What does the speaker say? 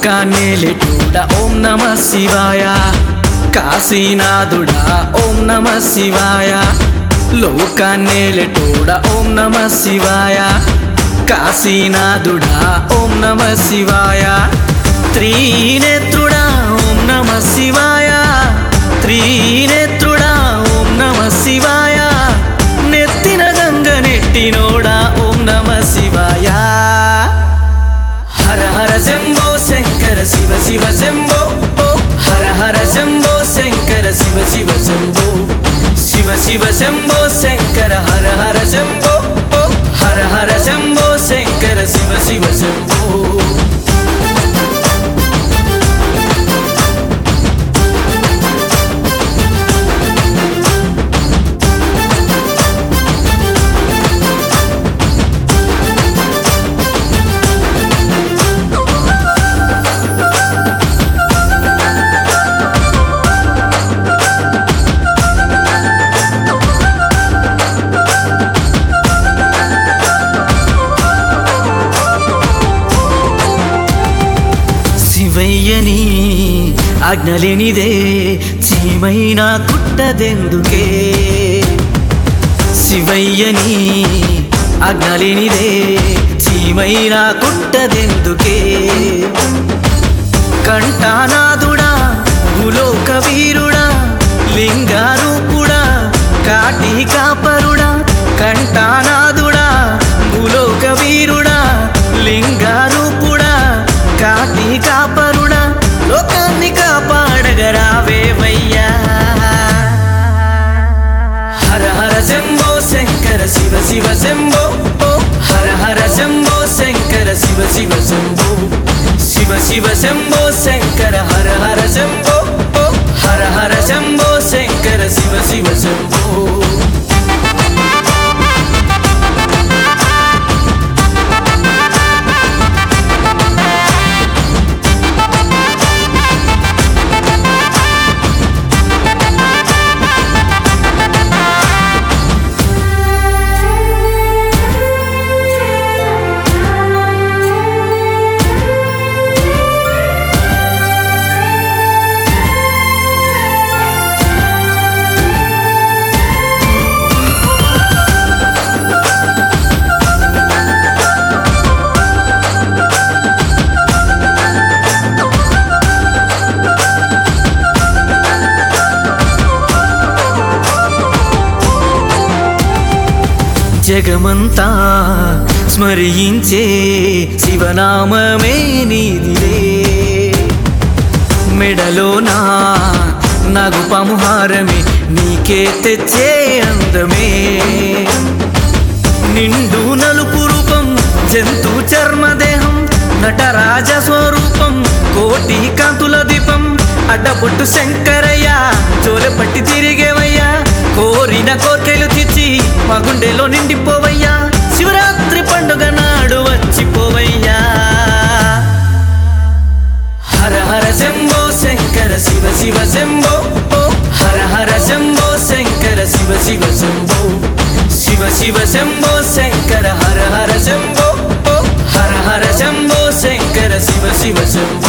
లోకాన్నేలిటూడ ఓం నమ శివాయ కాశీనాథుడా ఓం నమ శివాయ లోకాన్నేలిటూడ ఓం నమ శివాయ కాశీనాథుడా ఓం నమ శివాయ త్రినేత్రుడా ఓం నమ శివాయ త్రినేత్రుడా ఓం నమ శివాయ నెత్తిన గంగ నెట్టినోడా ఓం నమ శివాయ హర హర శంభో శంకర శివ శివ శంభో ఓ హర హర శంభో శంకర శివ శివ శంభో శివ శివ శంభో శంకర హర హర శంభో ఓ హర హర శంభో శంకర శివ శివ శంభో శివయ్యని ఆజ్ఞలేనిదే చీమైన కుట్టదెందుకే శివయ్యని ఆజ్ఞలేనిదే చీమైన కుట్టదెందుకే కంఠానాథుడా భూలోక వీరుడా లింగారూపుడా కాటి కాపరుడా కంఠానాథుడా భూలోక వీరుడా లింగారూపుడా కాటి కాపరుడా లోకాన్ని కాపాడగరావేవయ్యా హర హర శంభో శంకర శివ శివ శంభో ఓ హర హర శంభో శంకర శివ శివ శంభో శివ శివ శంభో శంకర హర హర శంభో ఓ హర హర శంభో శంకర శివ శివ శంభో జగమంతా స్మరించే శివనామమే నీదిలే మెడలోనా నగు పముహారమే నీకే తెచ్చే అందమే నిండు నలుపు రూపం జంతు చర్మదేహం నటరాజ స్వరూపం కోటి కాంతుల దీపం అడ్డబొట్టు శంకరయ్య జోలెపట్టి తిరిగేవయ్యా కోరిన కోర్కెలు తెచ్చి మా గుండెలో నిండిపోవయ్యా శివరాత్రి పండుగ నాడు వచ్చిపోవయ్యా హర హర శంభో శంకర శివ శివ శంభో ఓ హర హర శంభో శంకర శివ శివ శంభో శివ శివ శంభో శంకర హర హర శంభో ఓ హర హర శంభో శంకర శివ శివ శంభో